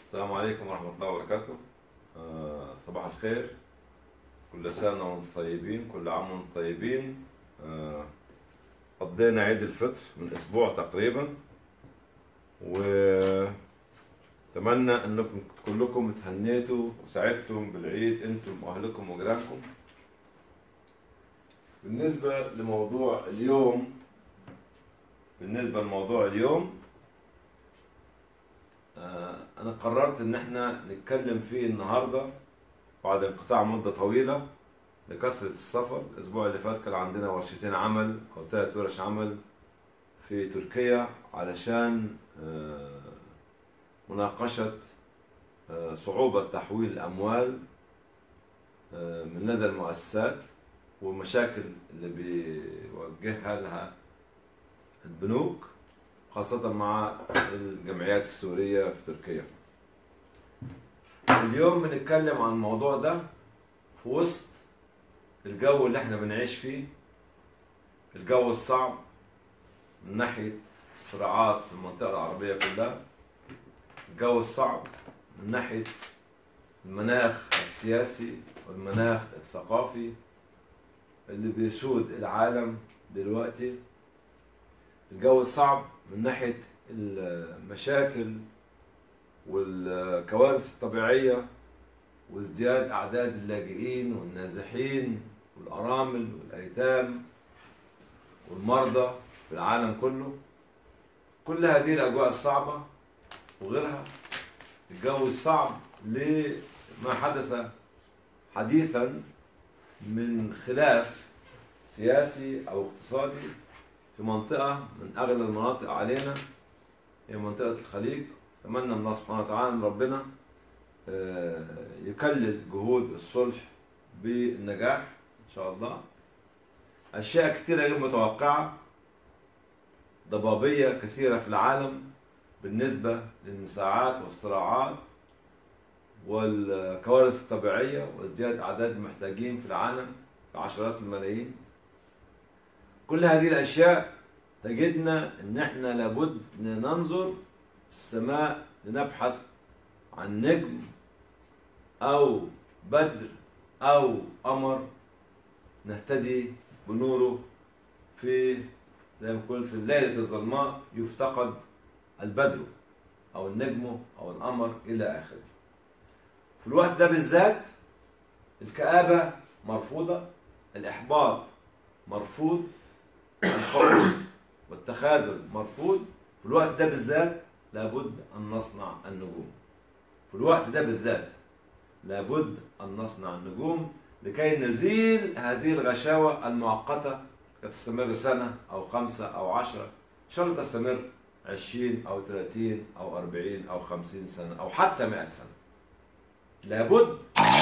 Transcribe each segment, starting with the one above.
السلام عليكم ورحمة الله وبركاته آه، صباح الخير كل سنة وانتم طيبين كل عام وانتم طيبين آه، قضينا عيد الفطر من أسبوع تقريبا وأتمنى أنكم كلكم تهنيتوا وسعدتم بالعيد أنتم وأهلكم وجيرانكم بالنسبة لموضوع اليوم بالنسبة لموضوع اليوم آه، أنا قررت إن إحنا نتكلم فيه النهاردة بعد انقطاع مدة طويلة لكثرة السفر الأسبوع اللي فات كان عندنا ورشتين عمل أو ثلاث ورش عمل في تركيا علشان آه، مناقشة آه، صعوبة تحويل الأموال آه، من لدى المؤسسات والمشاكل اللي بيوجهها لها البنوك خاصة مع الجمعيات السورية في تركيا اليوم بنتكلم عن الموضوع ده في وسط الجو اللي احنا بنعيش فيه الجو الصعب من ناحية الصراعات في المنطقة العربية كلها الجو الصعب من ناحية المناخ السياسي والمناخ الثقافي اللي بيسود العالم دلوقتي الجو الصعب من ناحية المشاكل والكوارث الطبيعية وازدياد أعداد اللاجئين والنازحين والأرامل والأيتام والمرضى في العالم كله كل هذه الأجواء الصعبة وغيرها الجو الصعب لما حدث حديثا من خلاف سياسي أو اقتصادي في منطقة من أغلى المناطق علينا هي منطقة الخليج أتمنى من الله سبحانه وتعالى أن ربنا آه، يكلل جهود الصلح بالنجاح إن شاء الله أشياء كثيرة غير متوقعة ضبابية كثيرة في العالم بالنسبة للنزاعات والصراعات والكوارث الطبيعية وازدياد أعداد المحتاجين في العالم بعشرات الملايين كل هذه الأشياء تجدنا إن إحنا لابد إن ننظر في السماء لنبحث عن نجم أو بدر أو قمر نهتدي بنوره في زي ما بنقول في الليلة الظلماء يفتقد البدر أو النجم أو القمر إلى آخره. في الوقت ده بالذات الكآبة مرفوضة الإحباط مرفوض القول والتخاذل مرفوض في الوقت ده بالذات لابد أن نصنع النجوم في الوقت ده بالذات لابد أن نصنع النجوم لكي نزيل هذه الغشاوة المؤقتة قد تستمر سنة أو خمسة أو عشرة إن شاء الله تستمر عشرين أو ثلاثين أو أربعين أو خمسين سنة أو حتى مئة سنة لابد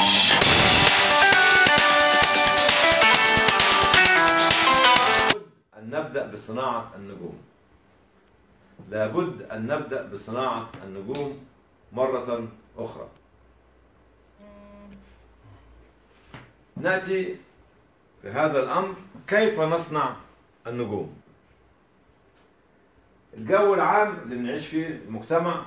أن نبدأ بصناعة النجوم لابد أن نبدأ بصناعة النجوم مرة أخرى نأتي في هذا الأمر كيف نصنع النجوم الجو العام اللي بنعيش فيه المجتمع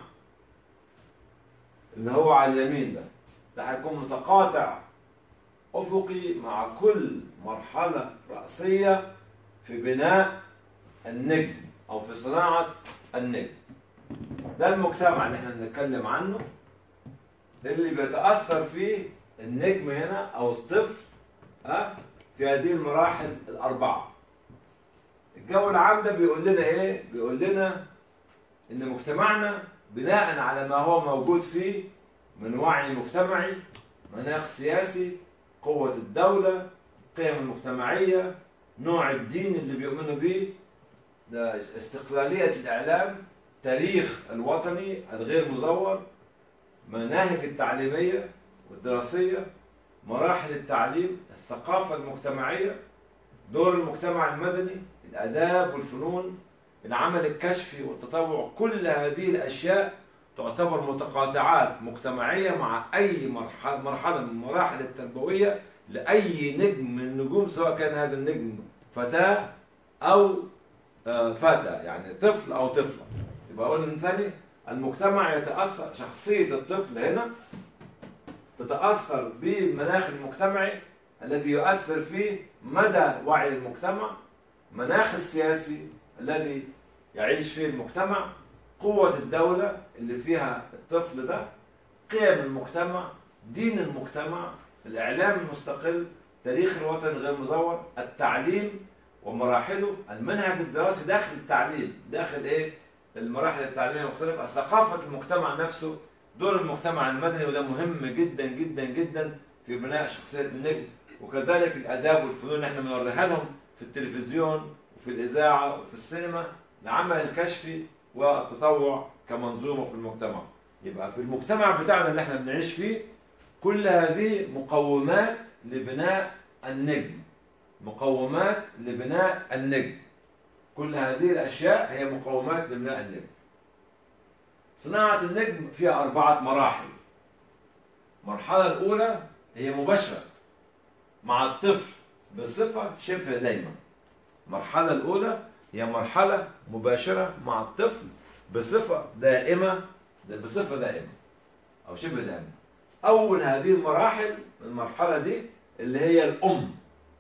اللي هو على اليمين ده ده هيكون متقاطع أفقي مع كل مرحلة رأسية في بناء النجم أو في صناعة النجم ده المجتمع اللي احنا بنتكلم عنه اللي بيتأثر فيه النجم هنا أو الطفل ها في هذه المراحل الأربعة الجو العام ده بيقول لنا إيه؟ بيقول لنا إن مجتمعنا بناء على ما هو موجود فيه من وعي مجتمعي مناخ سياسي قوة الدولة القيم المجتمعية نوع الدين اللي بيؤمنوا بيه ده استقلالية الإعلام تاريخ الوطني الغير مزور مناهج التعليمية والدراسية مراحل التعليم الثقافة المجتمعية دور المجتمع المدني الآداب والفنون العمل الكشفي والتطوع كل هذه الأشياء تعتبر متقاطعات مجتمعية مع أي مرحلة, مرحلة من المراحل التربوية لأي نجم من النجوم سواء كان هذا النجم فتاة أو آه، فتى يعني طفل أو طفلة يبقى أقول من ثاني المجتمع يتأثر شخصية الطفل هنا تتأثر بالمناخ المجتمعي الذي يؤثر فيه مدى وعي المجتمع مناخ السياسي الذي يعيش فيه المجتمع قوة الدولة اللي فيها الطفل ده قيم المجتمع دين المجتمع الإعلام المستقل تاريخ الوطن غير مزور التعليم ومراحله المنهج الدراسي داخل التعليم داخل ايه المراحل التعليميه المختلفه ثقافه المجتمع نفسه دور المجتمع المدني وده مهم جدا جدا جدا في بناء شخصيه النجم وكذلك الاداب والفنون اللي احنا بنوريها لهم في التلفزيون وفي الاذاعه وفي السينما العمل الكشفي والتطوع كمنظومه في المجتمع يبقى في المجتمع بتاعنا اللي احنا بنعيش فيه كل هذه مقومات لبناء النجم مقومات لبناء النجم كل هذه الأشياء هي مقومات لبناء النجم صناعة النجم فيها أربعة مراحل المرحلة الأولى هي مباشرة مع الطفل بصفة شبه دايمة المرحلة الأولى هي مرحلة مباشرة مع الطفل بصفة دائمة بصفة دائمة أو شبه دائمة أول هذه المراحل المرحلة دي اللي هي الأم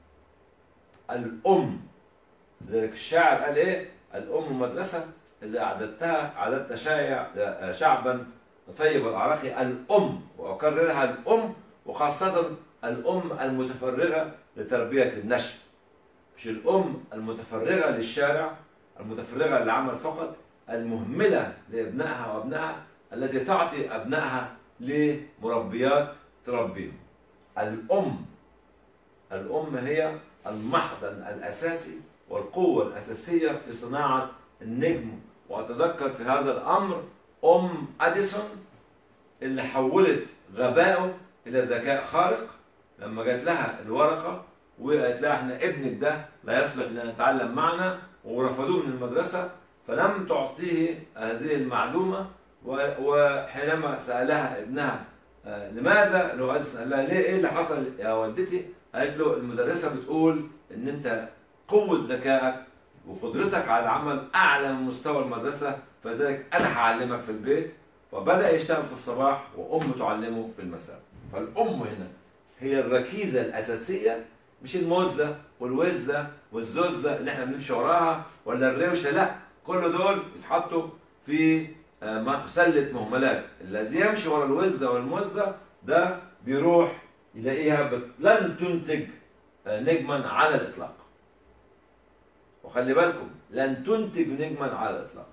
الأم لذلك الشاعر قال إيه الأم مدرسة إذا أعددتها أعددت شايع شعبا طيب الأعراق الأم وأكررها الأم وخاصة الأم المتفرغة لتربية النشء مش الأم المتفرغة للشارع المتفرغة للعمل فقط المهملة لابنائها وابنائها التي تعطي أبنائها لمربيات تربيهم الأم الأم هي المحضن الأساسي والقوة الأساسية في صناعة النجم وأتذكر في هذا الأمر أم أديسون اللي حولت غبائه إلى ذكاء خارق لما جات لها الورقة وقالت لها احنا ابنك ده لا يصلح لنتعلم معنا ورفضوه من المدرسة فلم تعطيه هذه المعلومة وحينما سألها ابنها لماذا؟ لو أديسون قال لها ليه ايه اللي حصل يا والدتي؟ قالت له المدرسة بتقول إن أنت قوة ذكائك وقدرتك على العمل أعلى من مستوى المدرسة فذلك أنا هعلمك في البيت فبدأ يشتغل في الصباح وأمه تعلمه في المساء فالأم هنا هي الركيزة الأساسية مش الموزة والوزة والزوزة اللي احنا بنمشي وراها ولا الروشة لا كل دول يتحطوا في سلة مهملات الذي يمشي ورا الوزة والموزة ده بيروح يلاقيها بت... لن تنتج نجما على الإطلاق وخلي بالكم لن تنتج نجما على الإطلاق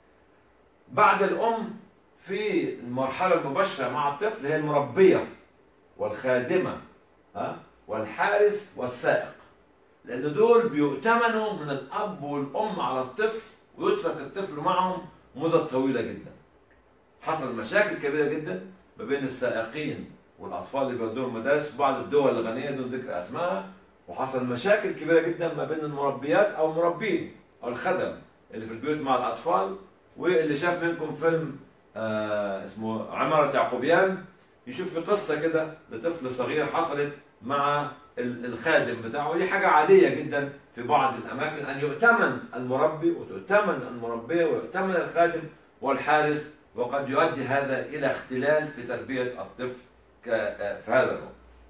بعد الأم في المرحلة المباشرة مع الطفل هي المربية والخادمة ها والحارس والسائق لأن دول بيؤتمنوا من الأب والأم على الطفل ويترك الطفل معهم مدة طويلة جدا حصل مشاكل كبيرة جدا ما بين السائقين والاطفال اللي بيودوهم المدارس في بعض الدول الغنيه دون ذكر اسمائها وحصل مشاكل كبيره جدا ما بين المربيات او المربين او الخدم اللي في البيوت مع الاطفال واللي شاف منكم فيلم آه اسمه عمارة يعقوبيان يشوف في قصه كده لطفل صغير حصلت مع الخادم بتاعه ودي حاجه عاديه جدا في بعض الاماكن ان يؤتمن المربي وتؤتمن المربيه ويؤتمن الخادم والحارس وقد يؤدي هذا الى اختلال في تربيه الطفل في هذا الوقت.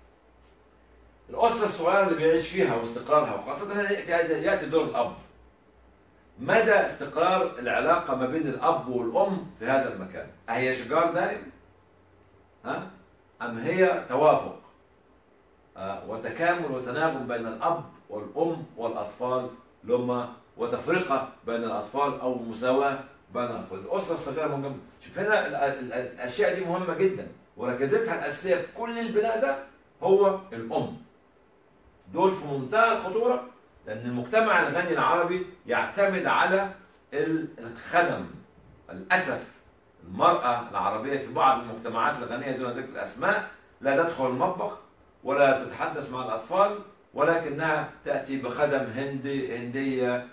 الأسرة الصغيرة اللي بيعيش فيها واستقرارها وخاصة يأتي يأتي دور الأب. مدى استقرار العلاقة ما بين الأب والأم في هذا المكان؟ أهي شجار دائم؟ ها؟ أم هي توافق؟ آه وتكامل وتناغم بين الأب والأم والأطفال لما وتفرقة بين الأطفال أو مساواة بين الأطفال. الأسرة الصغيرة مهمة. شوف هنا الأشياء دي مهمة جدا. وركزتها الأساسية في كل البناء ده هو الأم دول في منتهى الخطورة لأن المجتمع الغني العربي يعتمد على الخدم للأسف المرأة العربية في بعض المجتمعات الغنية دون ذكر الأسماء لا تدخل المطبخ ولا تتحدث مع الأطفال ولكنها تأتي بخدم هندي هندية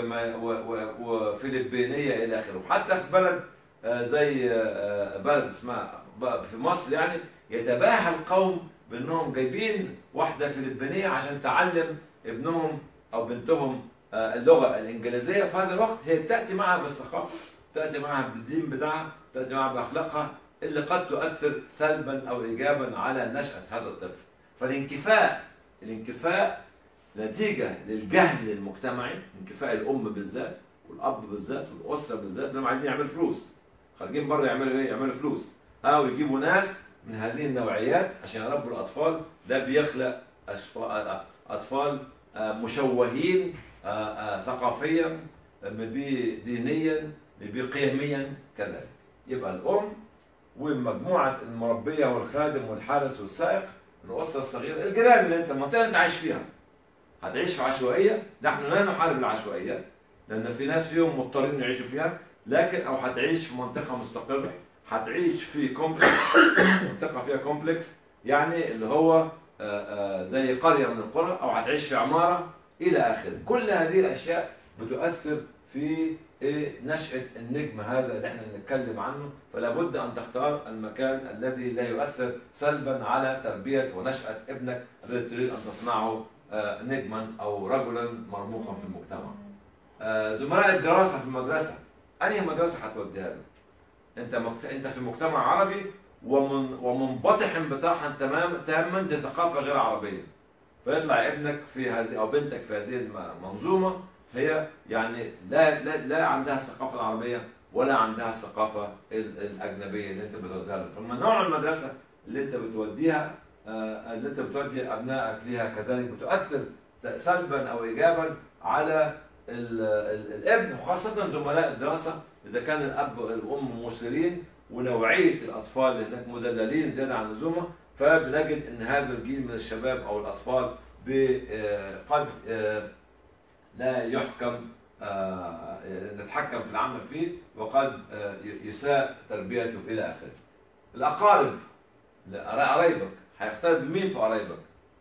وفلبينية إلى آخره حتى في بلد زي بلد اسمها في مصر يعني يتباهى القوم بانهم جايبين واحده فلبينيه عشان تعلم ابنهم او بنتهم اللغه الانجليزيه في هذا الوقت هي تاتي معها بالثقافه تاتي معها بالدين بتاعها تاتي معها باخلاقها اللي قد تؤثر سلبا او ايجابا على نشاه هذا الطفل فالانكفاء الانكفاء نتيجه للجهل المجتمعي انكفاء الام بالذات والاب بالذات والاسره بالذات انهم عايزين يعملوا فلوس خارجين بره يعملوا ايه؟ يعملوا فلوس او يجيبوا ناس من هذه النوعيات عشان يربوا الاطفال ده بيخلق أشفا- اطفال آه، مشوهين آه، آه، ثقافيا مبي دينيا مبي قيميا كذلك يبقى الام ومجموعه المربيه والخادم والحارس والسائق الاسره الصغيره الجيران اللي انت المنطقه اللي انت عايش فيها هتعيش في عشوائيه نحن لا نحارب العشوائيات لان في ناس فيهم مضطرين يعيشوا فيها لكن او هتعيش في منطقه مستقره هتعيش في كومبلكس منطقه فيها كومبلكس يعني اللي هو آه، آه، زي قريه من القرى او هتعيش في عماره الى اخره كل هذه الاشياء بتؤثر في إيه نشأة النجم هذا اللي احنا بنتكلم عنه فلا بد ان تختار المكان الذي لا يؤثر سلبا على تربية ونشأة ابنك الذي تريد ان تصنعه آه، نجما او رجلا مرموقا في المجتمع. آه، زملاء الدراسة في المدرسة انهي مدرسة هتوديها له؟ انت مكت... انت في مجتمع عربي ومن... ومنبطح انبطاحا تمام تاما لثقافة غير عربية. فيطلع ابنك في هذه او بنتك في هذه المنظومه هي يعني لا لا لا عندها الثقافه العربيه ولا عندها الثقافه ال- الاجنبيه اللي انت بتوديها لها، فمن نوع المدرسه اللي انت بتوديها آه، اللي انت بتودي ابنائك ليها كذلك بتؤثر سلبا او ايجابا على ال- ال- الابن وخاصه زملاء الدراسه اذا كان الاب والام مثيرين ونوعيه الاطفال اللي هناك مدللين زياده عن اللزوم فبنجد ان هذا الجيل من الشباب او الاطفال ب- آه، قد آه، لا يحكم آه، نتحكم في العمل فيه وقد آه، يساء تربيته الى اخره. الاقارب لا، قرايبك هيختلف بمين في قرايبك؟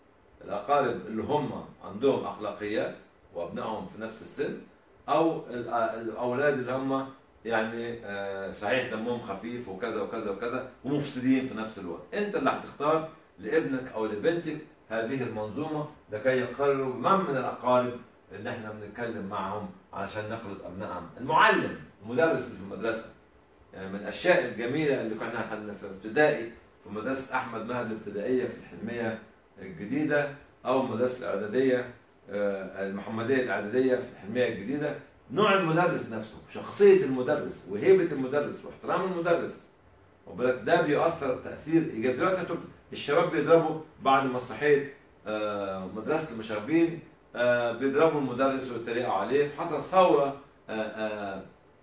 الاقارب اللي هم عندهم اخلاقيات وابنائهم في نفس السن او ال- الاولاد اللي هم يعني آه، صحيح دمهم خفيف وكذا وكذا وكذا ومفسدين في نفس الوقت انت اللي هتختار لابنك او لبنتك هذه المنظومه لكي يقرروا من من الاقارب اللي احنا بنتكلم معهم علشان نخلط ابنائهم المعلم المدرس اللي في المدرسه يعني من الاشياء الجميله اللي كنا احنا في ابتدائي في مدرسه احمد مهر الابتدائيه في الحلميه الجديده او المدرسه الاعداديه آه، المحمديه الاعداديه في الحلميه الجديده نوع المدرس نفسه شخصيه المدرس وهيبه المدرس واحترام المدرس وبالك ده بيأثر تأثير إيجابي دلوقتي انتوا الشباب بيضربوا بعد مسرحية آه، مدرسة المشاغبين آه، بيضربوا المدرس ويتريقوا عليه فحصل ثورة آه، آه،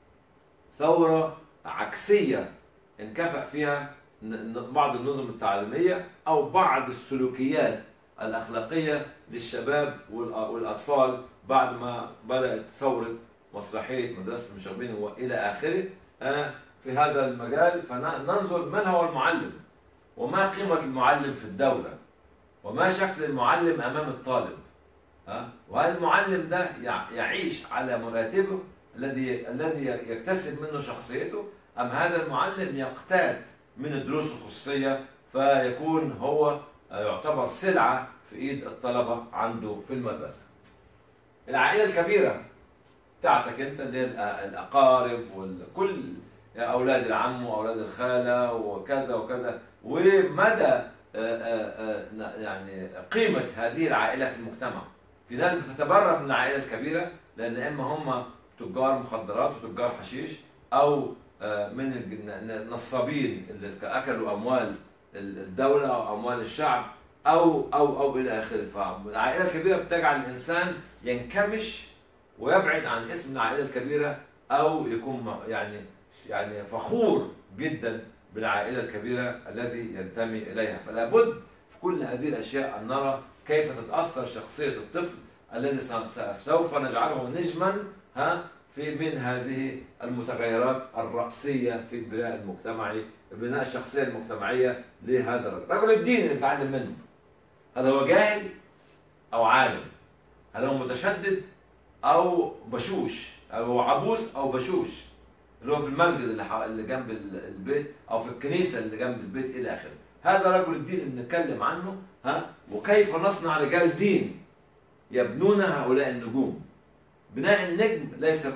ثورة عكسية انكفأ فيها ن- ن- بعض النظم التعليمية أو بعض السلوكيات الأخلاقية للشباب والأ- والأطفال بعد ما بدأت ثورة مسرحية مدرسة المشاغبين وإلى آخره آه، في هذا المجال فننظر من هو المعلم وما قيمة المعلم في الدولة وما شكل المعلم أمام الطالب ها؟ وهل المعلم ده يع- يعيش على مراتبه الذي الذي يكتسب منه شخصيته أم هذا المعلم يقتات من الدروس الخصوصية فيكون هو يعتبر سلعة في إيد الطلبة عنده في المدرسة العائلة الكبيرة بتاعتك انت اللي هي الأ- الاقارب وكل اولاد العم واولاد الخاله وكذا وكذا ومدى آه، آه، آه، ن- يعني قيمه هذه العائله في المجتمع في ناس بتتبرأ من العائله الكبيره لان اما هم تجار مخدرات وتجار حشيش او آه، من الج- ن- النصابين اللي اكلوا اموال ال- الدوله او اموال الشعب او او او الى اخره فالعائله الكبيره بتجعل الانسان ينكمش ويبعد عن اسم العائله الكبيره او يكون م- يعني يعني فخور جدا بالعائله الكبيره الذي ينتمي اليها فلا بد في كل هذه الاشياء ان نرى كيف تتاثر شخصيه الطفل الذي س- سوف نجعله نجما ها في من هذه المتغيرات الرأسية في البناء المجتمعي بناء الشخصية المجتمعية لهذا الرجل رجل الدين اللي بيتعلم منه هل هو جاهل أو عالم هل هو متشدد أو بشوش أو هو عبوس أو بشوش اللي هو في المسجد اللي, حو... اللي جنب ال- البيت أو في الكنيسة اللي جنب البيت إلى آخره هذا رجل الدين اللي بنتكلم عنه ها وكيف نصنع رجال دين يبنون هؤلاء النجوم بناء النجم ليس فقط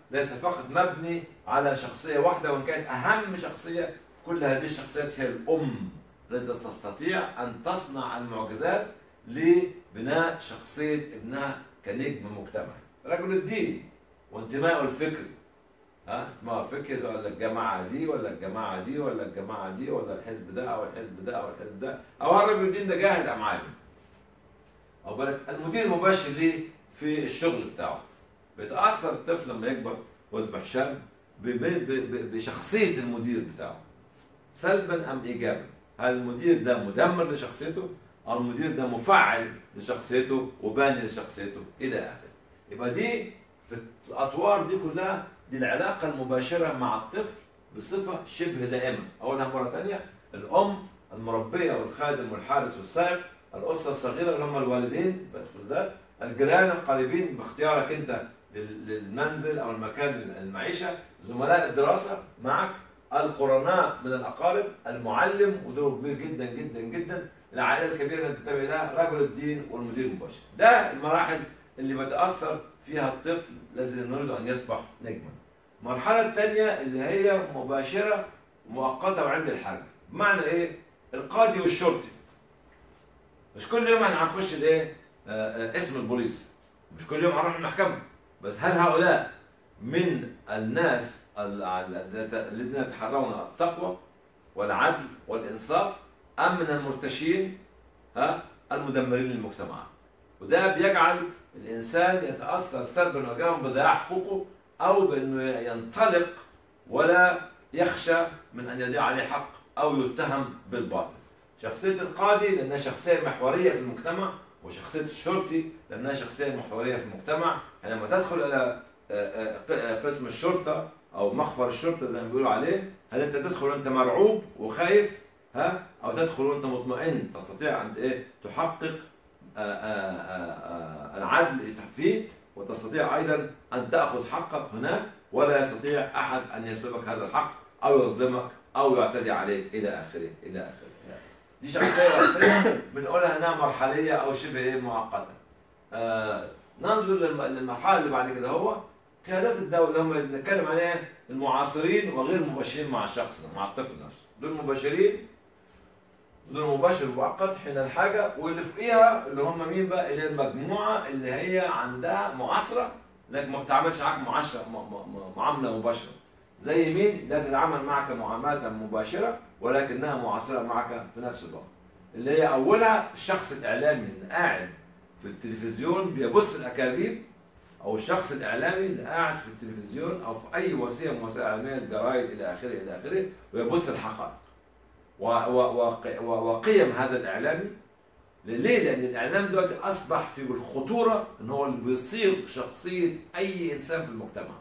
ليس فقط مبني على شخصية واحدة وإن كانت أهم شخصية في كل هذه الشخصيات هي الأم التي تستطيع أن تصنع المعجزات لبناء شخصية ابنها كنجم مجتمعي رجل الدين وانتمائه الفكري ها انتمائه الفكري ولا الجماعة دي ولا الجماعة دي ولا الجماعة دي ولا الحزب ده أو الحزب ده أو الحزب ده أو رجل الدين ده جاهل أم عالم أو بالك المدير المباشر ليه في الشغل بتاعه بيتأثر الطفل لما يكبر ويصبح شاب ب- ب- ب- بشخصية المدير بتاعه سلبا أم إيجابا هل المدير ده مدمر لشخصيته أو المدير ده مفعل لشخصيته وباني لشخصيته إلى آخره يبقى دي في الأطوار دي كلها دي العلاقة المباشرة مع الطفل بصفة شبه دائمة أقولها مرة ثانية الأم المربية والخادم والحارس والسائق الأسرة الصغيرة اللي هم الوالدين بالذات الجيران القريبين باختيارك أنت لل- للمنزل أو المكان المعيشة زملاء الدراسة معك القرناء من الأقارب المعلم ودور كبير جدا جدا جدا العائلة الكبيرة اللي تنتمي لها رجل الدين والمدير المباشر ده المراحل اللي بتأثر فيها الطفل الذي نريد أن يصبح نجما المرحلة الثانية اللي هي مباشرة مؤقتة وعند الحاجة بمعنى إيه؟ القاضي والشرطي مش كل يوم احنا هنخش الايه؟ آه، آه، اسم البوليس مش كل يوم هنروح المحكمة بس هل هؤلاء من الناس ال- ال- الذين يتحرون التقوى والعدل والإنصاف أم من المرتشين ها المدمرين للمجتمعات وده بيجعل الإنسان يتأثر سلبا وإيجابا بضياع حقوقه أو بأنه ينطلق ولا يخشى من أن يضيع عليه حق أو يتهم بالباطل شخصية القاضي لأنها شخصية محورية في المجتمع وشخصية الشرطي لأنها شخصية محورية في المجتمع يعني لما تدخل إلى آه، آه، آه، قسم الشرطة أو مخفر الشرطة زي ما بيقولوا عليه هل أنت تدخل وأنت مرعوب وخايف ها أو تدخل وأنت مطمئن تستطيع أن إيه تحقق آه، آه، آه، آه، العدل فيه وتستطيع أيضا أن تأخذ حقك هناك ولا يستطيع أحد أن يسلبك هذا الحق أو يظلمك أو يعتدي عليك إلى آخره إلى آخره دي شخصية رئيسية بنقولها إنها مرحلية أو شبه إيه مؤقتة. آه ننظر للم- للمرحلة اللي بعد كده هو قيادات الدولة اللي هم اللي بنتكلم عليها المعاصرين وغير المباشرين مع الشخص ده، مع الطفل نفسه. دول مباشرين دول مباشر مؤقت حين الحاجة واللي فوقيها اللي هم مين بقى؟ اللي هي المجموعة اللي هي عندها معاصرة لكن ما بتعاملش معاك معاشرة م- م- م- معاملة مباشرة. زي مين؟ لا تتعامل معك معاملة مباشرة ولكنها معاصرة معك في نفس الوقت. اللي هي أولها الشخص الإعلامي اللي قاعد في التلفزيون بيبث الأكاذيب أو الشخص الإعلامي اللي قاعد في التلفزيون أو في أي وسيلة من وسائل إعلامية الجرايد إلى آخره إلى آخره ويبث الحقائق. و- و- وق- و- وقيم هذا الإعلامي ليه؟ لأن الإعلام دلوقتي أصبح في الخطورة إن هو اللي بيصيغ شخصية أي إنسان في المجتمع.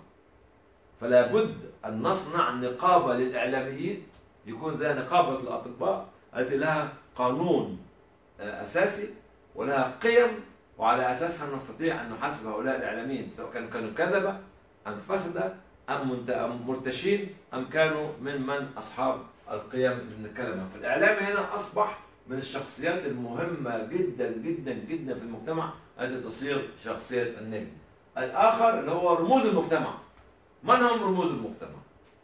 فلا بد أن نصنع نقابة للإعلاميين يكون زي نقابة الأطباء التي لها قانون آه، أساسي ولها قيم وعلى أساسها نستطيع أن نحاسب هؤلاء الإعلاميين سواء كانوا كانوا كذبة أم فسدة أم منت- أم مرتشين أم كانوا من من أصحاب القيم اللي بنتكلم عنها فالإعلام هنا أصبح من الشخصيات المهمة جدا جدا جدا في المجتمع التي تصيغ شخصية النجم الآخر اللي هو رموز المجتمع من هم رموز المجتمع؟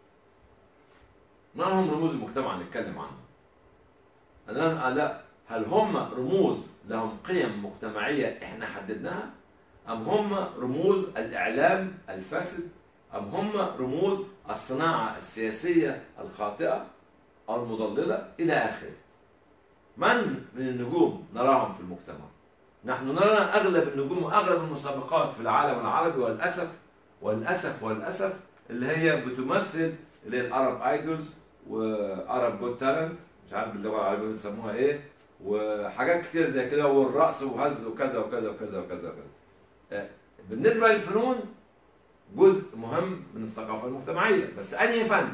من هم رموز المجتمع اللي نتكلم عنهم؟ الآن لا هل هم رموز لهم قيم مجتمعية احنا حددناها؟ أم هم رموز الإعلام الفاسد؟ أم هم رموز الصناعة السياسية الخاطئة أو المضللة إلى آخره؟ من من النجوم نراهم في المجتمع؟ نحن نرى أغلب النجوم وأغلب المسابقات في العالم العربي والأسف والأسف والأسف اللي هي بتمثل اللي هي الأرب ايدولز وأرب جود تالنت مش عارف باللغة العربية بيسموها إيه وحاجات كتير زي كده والرقص وهز وكذا وكذا وكذا وكذا وكذا. آه، بالنسبة للفنون جزء مهم من الثقافة المجتمعية بس أنهي فن؟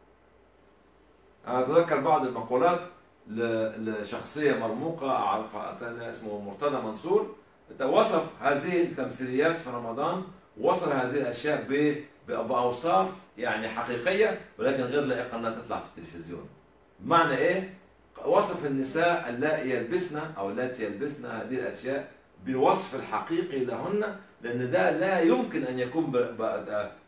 أنا أتذكر بعض المقولات ل- لشخصية مرموقة أعرفها أنا اسمه مرتضى منصور وصف هذه التمثيليات في رمضان وصل هذه الأشياء ب- بأوصاف يعني حقيقية ولكن غير لائقة أنها تطلع في التلفزيون بمعنى إيه؟ وصف النساء اللائي يلبسن أو اللاتي يلبسن هذه الأشياء بالوصف الحقيقي لهن لأن ده لا يمكن أن يكون ب- ب-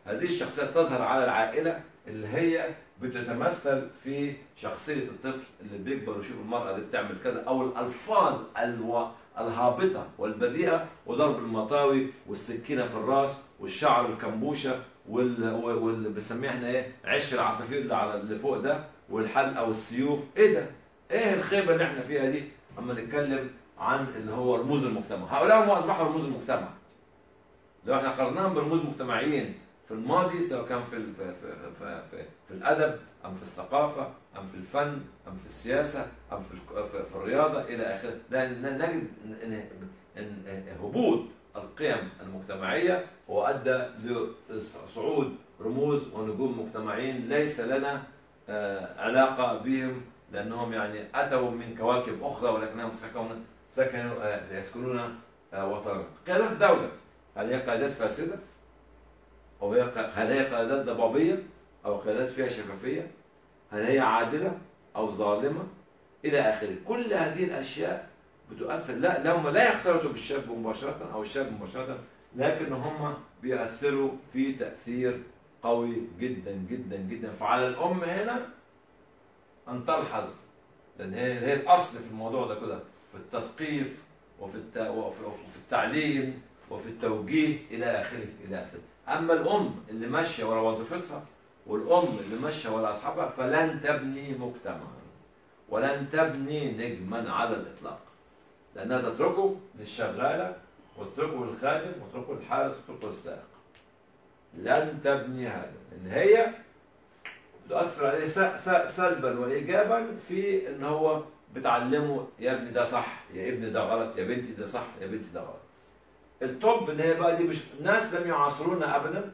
هذه الشخصيات تظهر على العائله اللي هي بتتمثل في شخصيه الطفل اللي بيكبر ويشوف المراه دي بتعمل كذا او الالفاظ الو... الهابطه والبذيئه وضرب المطاوي والسكينه في الراس والشعر الكمبوشه وال... واللي بنسميه احنا ايه عش العصافير اللي على اللي فوق ده والحلقه والسيوف ايه ده؟ ايه الخيبه اللي احنا فيها دي؟ اما نتكلم عن اللي هو رموز المجتمع، هؤلاء هم اصبحوا رموز المجتمع. لو احنا قارناهم برموز مجتمعيين في الماضي سواء كان في ال- في في في, في, في الادب ام في الثقافه ام في الفن ام في السياسه ام في الك- في, في الرياضه الى اخره، لا ن- نجد ان ان إن هبوط القيم المجتمعيه هو ادى لصعود رموز ونجوم مجتمعيين ليس لنا آه، علاقه بهم لانهم يعني اتوا من كواكب اخرى ولكنهم سكنوا سكنوا آه، يسكنون آه، وطنا. قيادات الدوله هل هي قيادات فاسده؟ او هي ق- هل هي قيادات ضبابيه؟ او قيادات فيها شفافيه؟ هل هي عادله او ظالمه؟ الى اخره، كل هذه الاشياء بتؤثر لا لا هم لا يختلطوا بالشاب مباشره او الشاب مباشره لكن هم بيأثروا في تأثير قوي جدا جدا جدا فعلى الأم هنا أن تلحظ لأن هي هي الأصل في الموضوع ده كده في التثقيف وفي الت... وفي وفي التعليم وفي التوجيه إلى آخره إلى آخره أما الأم اللي ماشية ورا وظيفتها والأم اللي ماشية ورا أصحابها فلن تبني مجتمعا ولن تبني نجما على الإطلاق لأنها تتركه للشغالة واتركه للخادم واتركه للحارس واتركه للسائق لن تبني هذا لان هي بتؤثر عليه س- س- سلبا وايجابا في ان هو بتعلمه يا ابني ده صح يا ابني ده غلط يا بنتي ده صح يا بنتي ده غلط التوب اللي هي بقى دي مش ناس لم يعاصرونا ابدا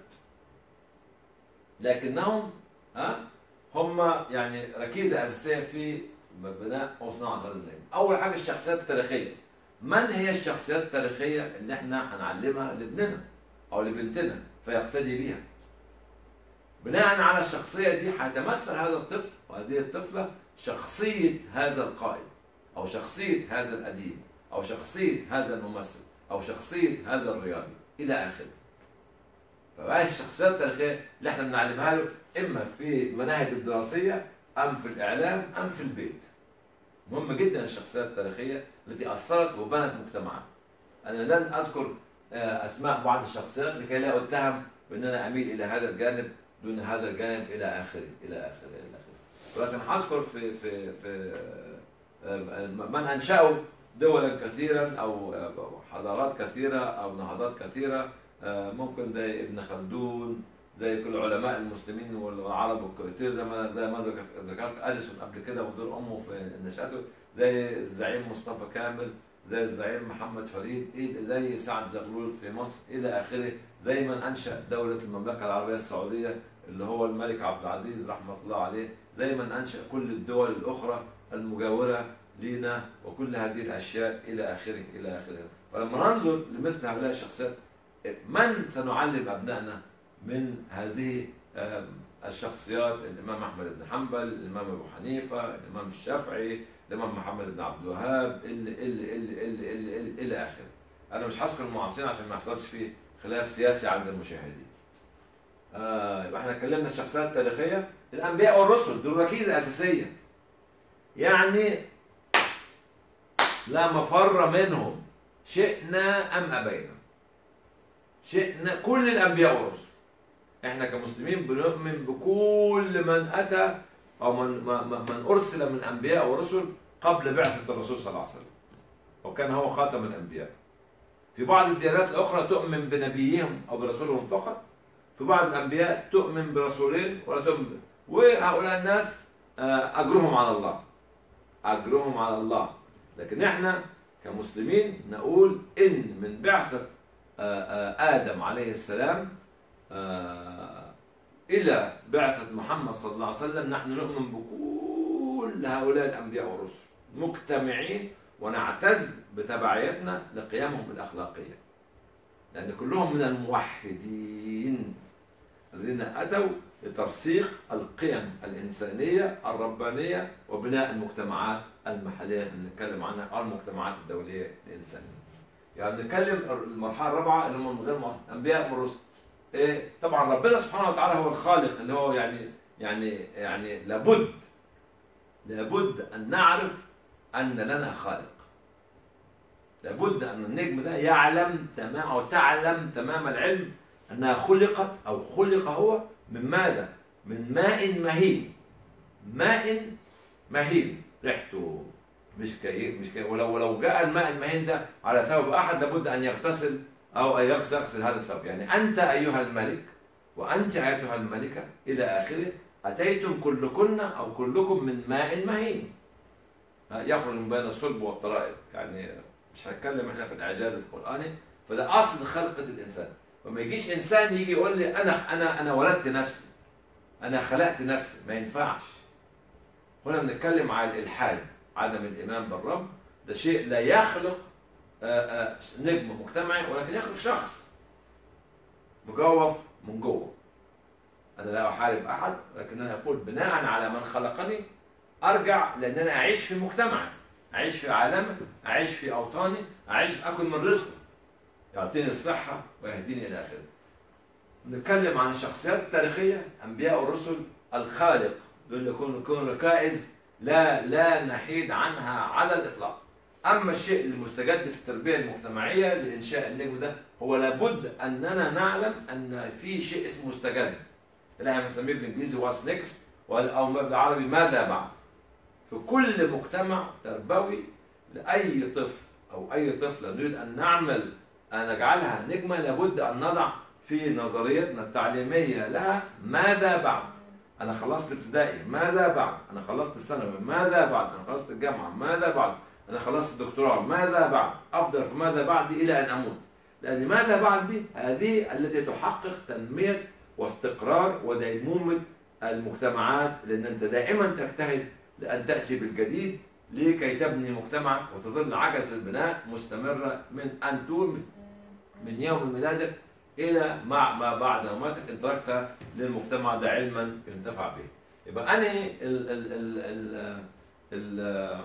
لكنهم ها هم يعني ركيزه اساسيه في بناء وصناعه هذا النجم اول حاجه الشخصيات التاريخيه من هي الشخصيات التاريخية اللي احنا هنعلمها لابننا أو لبنتنا فيقتدي بيها بناء على الشخصية دي هيتمثل هذا الطفل وهذه الطفلة شخصية هذا القائد أو شخصية هذا الأديب أو شخصية هذا الممثل أو شخصية هذا الرياضي إلى آخره فبقى الشخصيات التاريخية اللي احنا بنعلمها له إما في المناهج الدراسية أم في الإعلام أم في البيت مهم جدا الشخصيات التاريخية التي أثرت وبنت مجتمعات أنا لن أذكر آه، أسماء بعض الشخصيات لكي لا أتهم بأن أنا أميل إلى هذا الجانب دون هذا الجانب إلى آخره إلى آخره إلى آخره ولكن هذكر في في في آه، من أنشأوا دولا كثيرا أو آه، حضارات كثيرة أو نهضات كثيرة آه، ممكن زي ابن خلدون زي كل علماء المسلمين والعرب كتير زي ما زي ما ذكرت- ذكرت اديسون قبل كده ودور امه في نشاته زي الزعيم مصطفى كامل زي الزعيم محمد فريد إيه- زي سعد زغلول في مصر الى اخره زي من انشا دوله المملكه العربيه السعوديه اللي هو الملك عبد العزيز رحمه الله عليه زي من انشا كل الدول الاخرى المجاوره لنا وكل هذه الاشياء الى اخره الى اخره فلما ننظر لمثل هؤلاء الشخصيات من سنعلم ابنائنا من هذه آم، الشخصيات الامام احمد بن حنبل الامام ابو حنيفه الامام الشافعي الامام محمد بن عبد الوهاب اللي اللي اللي اللي اللي, اللي, الى اخره انا مش هذكر المعاصرين عشان ما يحصلش فيه خلاف سياسي عند المشاهدين آه يبقى احنا اتكلمنا الشخصيات التاريخيه الانبياء والرسل دول ركيزه اساسيه يعني لا مفر منهم شئنا ام ابينا شئنا كل الانبياء والرسل احنا كمسلمين بنؤمن بكل من اتى او من من من ارسل من انبياء ورسل قبل بعثه الرسول صلى الله عليه وسلم وكان هو خاتم الانبياء في بعض الديانات الاخرى تؤمن بنبيهم او برسولهم فقط في بعض الانبياء تؤمن برسولين ولا تؤمن وهؤلاء الناس آه، اجرهم على الله اجرهم على الله لكن احنا كمسلمين نقول ان من بعثه آه، آه، ادم عليه السلام آه، الى بعثه محمد صلى الله عليه وسلم نحن نؤمن بكل هؤلاء الانبياء والرسل مجتمعين ونعتز بتبعيتنا لقيمهم الاخلاقيه لان كلهم من الموحدين الذين اتوا لترسيخ القيم الانسانيه الربانيه وبناء المجتمعات المحليه اللي نتكلم عنها او المجتمعات الدوليه الانسانيه. يعني نتكلم المرحله الرابعه اللي هم من غير مؤ- انبياء من الرسل إيه طبعا ربنا سبحانه وتعالى هو الخالق اللي هو يعني يعني يعني لابد لابد ان نعرف ان لنا خالق لابد ان النجم ده يعلم تمام او تعلم تمام العلم انها خلقت او خلق هو من ماذا؟ من ماء مهين ماء مهين ريحته مش كي مش كي ولو ولو جاء الماء المهين ده على ثوب احد لابد ان يغتسل او ان يغسل يغسل هذا الثوب يعني انت ايها الملك وانت ايتها الملكه الى اخره اتيتم كلكن او كلكم من ماء مهين يخرج من بين الصلب والطرائب يعني مش هنتكلم احنا في الاعجاز القراني فده اصل خلقه الانسان وما يجيش انسان يجي يقول لي انا انا انا ولدت نفسي انا خلقت نفسي ما ينفعش هنا بنتكلم على الالحاد عدم الايمان بالرب ده شيء لا يخلق آه، آه، نجم مجتمعي ولكن يخلق شخص مجوف من جوه انا لا احارب احد ولكن انا اقول بناء على من خلقني ارجع لان انا اعيش في مجتمعي اعيش في عالمي اعيش في اوطاني اعيش اكل من رزقه يعطيني الصحه ويهديني الى اخره نتكلم عن الشخصيات التاريخيه انبياء والرسل الخالق دول يكونوا يكونوا ركائز لا لا نحيد عنها على الاطلاق اما الشيء المستجد في التربيه المجتمعيه لانشاء النجم ده هو لابد اننا نعلم ان في شيء اسمه مستجد اللي احنا بنسميه بالانجليزي واس نيكست او بالعربي ماذا بعد في كل مجتمع تربوي لاي طفل او اي طفله نريد ان نعمل ان نجعلها نجمه لابد ان نضع في نظريتنا التعليميه لها ماذا بعد انا خلصت الابتدائي ماذا بعد انا خلصت الثانوي ماذا بعد انا خلصت الجامعه ماذا بعد انا خلصت الدكتوراه ماذا بعد افضل في ماذا بعد الى ان اموت لان ماذا بعد دي هذه التي تحقق تنميه واستقرار وديمومه المجتمعات لان انت دائما تجتهد لان تاتي بالجديد لكي تبني مجتمعك وتظل عجله البناء مستمره من ان تولد من يوم ميلادك الى مع ما بعد مماتك ان تركت للمجتمع ده علما ينتفع به. يبقى انهي ال ال ال ال ال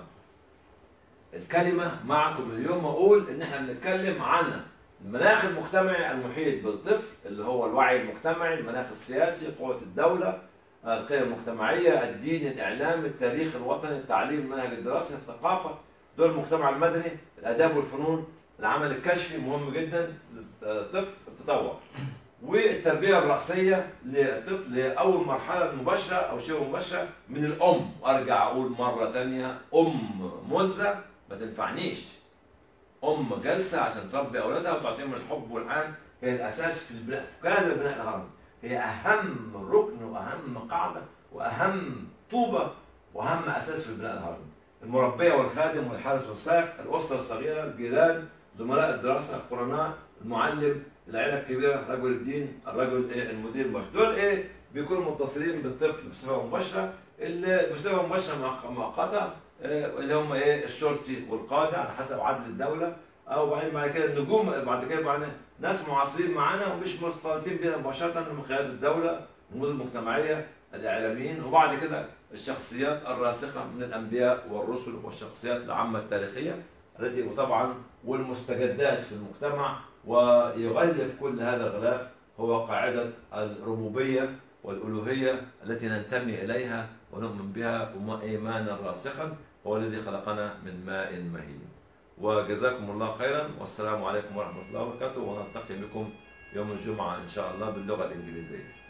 الكلمه معكم اليوم اقول ان احنا بنتكلم عن المناخ المجتمعي المحيط بالطفل اللي هو الوعي المجتمعي، المناخ السياسي، قوه الدوله، القيم المجتمعيه، الدين، الاعلام، التاريخ الوطني، التعليم، المنهج الدراسي، الثقافه، دول المجتمع المدني، الاداب والفنون، العمل الكشفي مهم جدا للطفل التطوع والتربيه الراسيه للطفل هي اول مرحله مباشره او شبه مباشره من الام وارجع اقول مره ثانيه ام مزه ما تنفعنيش ام جالسه عشان تربي اولادها وتعطيهم الحب والحنان هي الاساس في البناء في هذا البناء الهرمي هي اهم ركن واهم قاعده واهم طوبه واهم اساس في البناء الهرمي المربيه والخادم والحارس والساق الاسره الصغيره الجيران زملاء الدراسه القرناء المعلم العيله الكبيره رجل الدين الرجل ايه المدير المباشر دول ايه بيكونوا متصلين بالطفل بصفه مباشره اللي بصفه مباشره مؤقته إيه اللي هم ايه الشرطي والقاضي على حسب عدل الدوله او بعدين بعد كده النجوم بعد كده بعد ناس معاصرين معانا ومش مرتبطين بينا مباشره من قياده الدوله الرموز المجتمعيه الاعلاميين وبعد كده الشخصيات الراسخه من الانبياء والرسل والشخصيات العامه التاريخيه التي وطبعا والمستجدات في المجتمع ويغلف كل هذا الغلاف هو قاعدة الربوبية والألوهية التي ننتمي إليها ونؤمن بها إيمانا راسخا هو الذي خلقنا من ماء مهين وجزاكم الله خيرا والسلام عليكم ورحمة الله وبركاته ونلتقي بكم يوم الجمعة إن شاء الله باللغة الإنجليزية